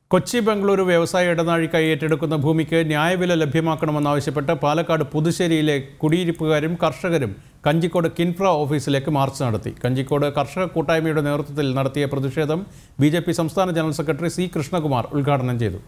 കൊച്ചി ബംഗളൂരു വ്യവസായ ഇടനാഴിക്കായി ഏറ്റെടുക്കുന്ന ഭൂമിക്ക് ന്യായവില ലഭ്യമാക്കണമെന്നാവശ്യപ്പെട്ട് പാലക്കാട് പുതുശ്ശേരിയിലെ കുടിയിരിപ്പുകാരും കർഷകരും കഞ്ചിക്കോട് കിൻഫ്ര ഓഫീസിലേക്ക് മാർച്ച് നടത്തി കഞ്ചിക്കോട് കർഷക കൂട്ടായ്മയുടെ നേതൃത്വത്തിൽ നടത്തിയ പ്രതിഷേധം ബി സംസ്ഥാന ജനറൽ സെക്രട്ടറി സി കൃഷ്ണകുമാർ ഉദ്ഘാടനം ചെയ്തു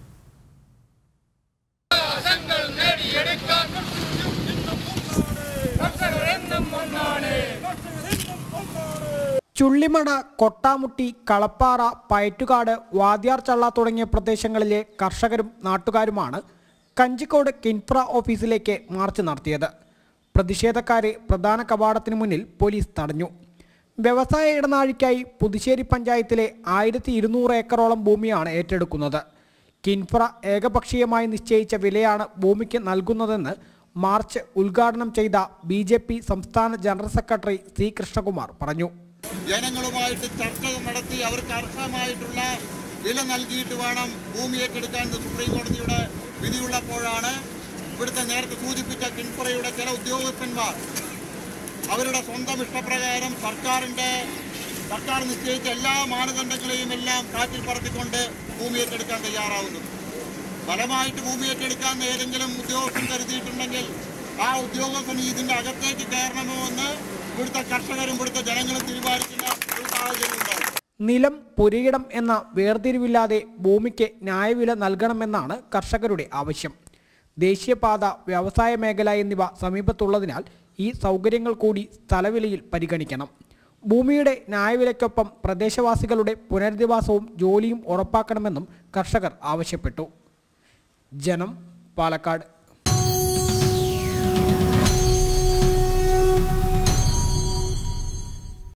ചുള്ളിമട കൊട്ടാമുട്ടി കളപ്പാറ പയറ്റുകാട് വാദ്യാർ ചള്ള തുടങ്ങിയ പ്രദേശങ്ങളിലെ കർഷകരും നാട്ടുകാരുമാണ് കഞ്ചിക്കോട് കിൻഫ്ര ഓഫീസിലേക്ക് മാർച്ച് നടത്തിയത് പ്രതിഷേധക്കാരെ പ്രധാന കവാടത്തിന് മുന്നിൽ പോലീസ് തടഞ്ഞു വ്യവസായ ഇടനാഴിക്കായി പുതുശ്ശേരി പഞ്ചായത്തിലെ ആയിരത്തി ഇരുന്നൂറ് ഏക്കറോളം ഭൂമിയാണ് ഏറ്റെടുക്കുന്നത് കിൻഫ്ര ഏകപക്ഷീയമായി നിശ്ചയിച്ച വിലയാണ് ഭൂമിക്ക് നൽകുന്നതെന്ന് മാർച്ച് ഉദ്ഘാടനം ചെയ്ത ബി സംസ്ഥാന ജനറൽ സെക്രട്ടറി സി കൃഷ്ണകുമാർ പറഞ്ഞു ജനങ്ങളുമായിട്ട് ചർച്ച നടത്തി അവർക്ക് അർഹമായിട്ടുള്ള വില നൽകിയിട്ട് വേണം ഭൂമി ഏറ്റെടുക്കാൻ എന്ന് സുപ്രീം കോടതിയുടെ വിധിയുള്ളപ്പോഴാണ് ഇവിടുത്തെ നേരത്തെ സൂചിപ്പിച്ച കിൻഫ്രയുടെ ചില ഉദ്യോഗസ്ഥന്മാർ അവരുടെ സ്വന്തം ഇഷ്ടപ്രകാരം സർക്കാരിൻ്റെ സർക്കാർ നിശ്ചയിച്ച എല്ലാ മാനദണ്ഡങ്ങളെയും എല്ലാം കാറ്റിൽ പറത്തിക്കൊണ്ട് ഭൂമി ഏറ്റെടുക്കാൻ തയ്യാറാവുന്നു ഫലമായിട്ട് ഭൂമി ഏറ്റെടുക്കാൻ ഏതെങ്കിലും ഉദ്യോഗസ്ഥൻ കരുതിയിട്ടുണ്ടെങ്കിൽ ആ ഉദ്യോഗസ്ഥൻ ഇതിൻ്റെ അകത്തേക്ക് കയറണമോ എന്ന് ഇവിടുത്തെ കർഷകരും ഇവിടുത്തെ ജനങ്ങളും തീരുമാനിക്കുന്ന ഒരു സാഹചര്യം ഉണ്ടാവും നിലം പുരയിടം എന്ന വേർതിരിവില്ലാതെ ഭൂമിക്ക് ന്യായവില നൽകണമെന്നാണ് കർഷകരുടെ ആവശ്യം ദേശീയപാത വ്യവസായ മേഖല എന്നിവ സമീപത്തുള്ളതിനാൽ ഈ സൗകര്യങ്ങൾ കൂടി സ്ഥലവിലയിൽ പരിഗണിക്കണം ഭൂമിയുടെ ന്യായവിലയ്ക്കൊപ്പം പ്രദേശവാസികളുടെ പുനരധിവാസവും ജോലിയും ഉറപ്പാക്കണമെന്നും കർഷകർ ആവശ്യപ്പെട്ടു ജനം പാലക്കാട്